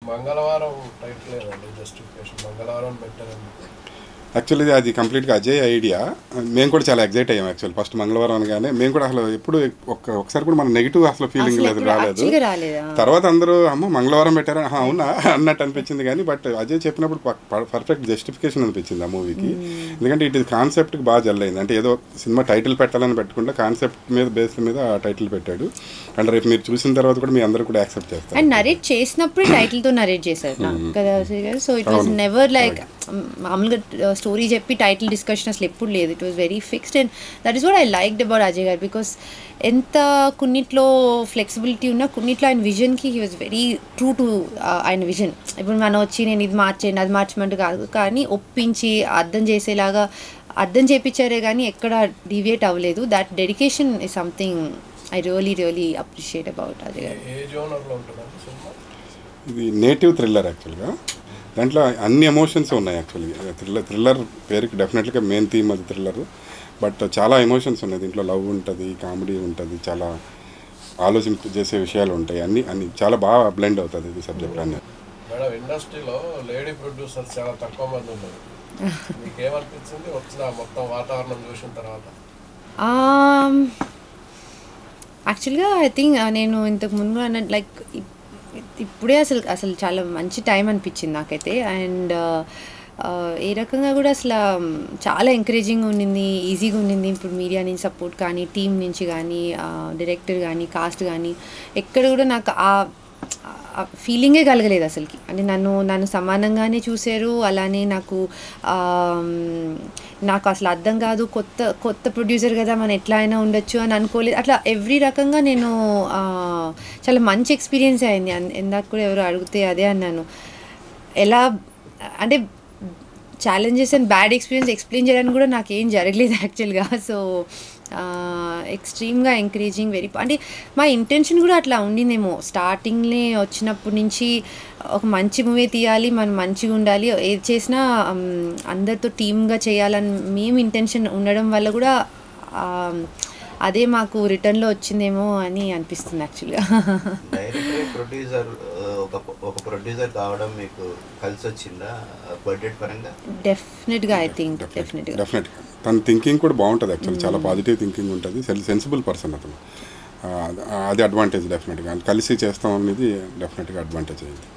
మంగళవారం టైటిల్ లేదండి జస్టిఫికేషన్ మంగళవారం పెట్టారండి యాక్చువల్లీ అది కంప్లీట్గా అజయ్ ఐడియా మేము కూడా చాలా ఎగ్జైట్ అయ్యాం యాక్చువల్ ఫస్ట్ మంగళవారం అనగానే మేము కూడా అసలు ఎప్పుడు ఒక్క ఒకసారి కూడా మన నెగిటివ్ అసలు ఫీలింగ్ అసలు లేదు ఎప్పుడు రాలేదు actually రాలేదా? తర్వాత అందరూ అమ్మ మంగళవారం పెట్టారా "ఆహా, అవునా అన్నట్టు అనిపించింది కానీ బట్ అజయ్ చెప్పినప్పుడు పర్ఫెక్ట్ జస్టిఫికేషన్ అనిపించింది ఆ మూవీకి ఎందుకంటే ఇటు కాన్సెప్ట్కి బాగా జల్లైంది అంటే ఏదో సినిమా టైటిల్ పెట్టాలని పెట్టుకుంటే కాన్సెప్ట్ మీద బేస్ మీద ఆ టైటిల్ పెట్టాడు అండ్ రేపు మీరు చూసిన తర్వాత కూడా మీ అందరూ కూడా యాక్సెప్ట్ చేస్తారు అండ్ నరేట్ చేసినప్పుడు టైటిల్ తో నరేట్ చేశారు నాకు కదా సో ఇట్ వాస్ అవును. నెవర్ లైక్ మామూలుగా స్టోరీ చెప్పి టైటిల్ డిస్కషన్ అసలు ఎప్పుడు లేదు it was very fixed and that is what I liked about Ajay garu because ఎంత కొన్నిట్లో ఫ్లెక్సిబిలిటీ ఉన్నా కొన్నిట్లో ఆయన విజన్కి he was very true to ఆయన విజన్ ఇప్పుడు మనం వచ్చి నేను ఇది మార్చేయండి అది మార్చమంటూ కాదు కానీ ఒప్పించి అర్థం చేసేలాగా అర్థం చేపించారే కానీ ఎక్కడ డివియేట్ అవ్వలేదు that dedication is something I really really appreciate about Ajay garu ఏ జోనర్లో ఉంటుందండి సినిమా ఇది నేటివ్ థ్రిల్లర్ యాక్చువల్గా దాంట్లో అన్ని ఎమోషన్స్ ఉన్నాయి యాక్చువల్గా థ్రిల్లర్ థ్రిల్లర్ పేరుకి డెఫినెట్గా మెయిన్ థీమ్ అది థ్రిల్లర్ బట్ చాలా ఎమోషన్స్ ఉన్నాయి దీంట్లో లవ్ ఉంటుంది కామెడీ ఉంటుంది చాలా ఆలోచింప చేసే విషయాలు ఉంటాయి అన్ని అన్ని చాలా బాగా బ్లెండ్ అవుతుంది ఇది సబ్జెక్ట్ అనేది మేడం ఇండస్ట్రీలో లేడీ ప్రొడ్యూసర్స్ చాలా తక్కువ మంది ఉన్నారు మీకు ఏమనిపించింది వచ్చిన మొత్తం వాతావరణం చూసిన తర్వాత యాక్చువల్గా ఐ థింక్ నేను ఇంతకు ముందు అన్న లైక్ ఇప్పుడే అసలు అసలు చాలా మంచి టైం అనిపించింది నాకైతే అండ్ ఏ రకంగా కూడా అసలు చాలా ఎంకరేజింగ్ ఉండింది ఈజీగా ఉండింది ఇప్పుడు మీడియా నుంచి సపోర్ట్ కానీ టీం నుంచి కానీ డైరెక్టర్ కానీ కాస్ట్ కానీ ఎక్కడ కూడా నాకు ఆ ఫీలింగే కలగలేదు అసలుకి అంటే నన్ను నన్ను సమానంగానే చూశారు అలానే నాకు ఆమ్, నాకు అసలు అర్థం కాదు కొత్త కొత్త ప్రొడ్యూసర్ కదా మనం ఎట్లా అయినా ఉండొచ్చు అని అనుకోలేదు అట్లా ఎవ్రీ రకంగా నేను ఆ, చాలా మంచి ఎక్స్పీరియన్స్ అయింది అన్- ఇందాక కూడా ఎవరు అడిగితే అదే అన్నాను ఎలా అంటే challenges and bad experience explain చేయడానికి కూడా నాకు ఏం జరగలేదు యాక్చువల్గా సో ఎక్స్ట్రీమ్గా ఎంకరేజింగ్ వెరీ అంటే మా ఇంటెన్షన్ కూడా అట్లా ఉండిందేమో స్టార్టింగ్లే వచ్చినప్పటి నుంచి ఒక మంచి మూవీ తీయాలి మనం మంచిగా ఉండాలి ఏది చేసినా um, అందరితో టీమ్గా చేయాలని మేము ఇంటెన్షన్ ఉండడం వల్ల కూడా um, అదే మాకు రిటర్న్లో వచ్చిందేమో అని అనిపిస్తుంది యాక్చువల్గా డైరెక్టర్ ప్రొడ్యూసర్ ఒక ఒక ప్రొడ్యూసర్ కావడం మీకు కలిసి వచ్చిందా బడ్జెట్ పరంగా డెఫినెట్గా ఐ థింక్ డెఫినెట్గా డెఫినెట్గా తన థింకింగ్ కూడా బాగుంటుంది యాక్చువల్లీ చాలా పాజిటివ్ థింకింగ్ ఉంటుంది సెన్సిబుల్ పర్సన్ అతను ఆ, అది అడ్వాంటేజ్ డెఫినెట్గా కలిసి చేస్తాం అనేది డెఫినెట్గా అడ్వాంటేజ్ అయింది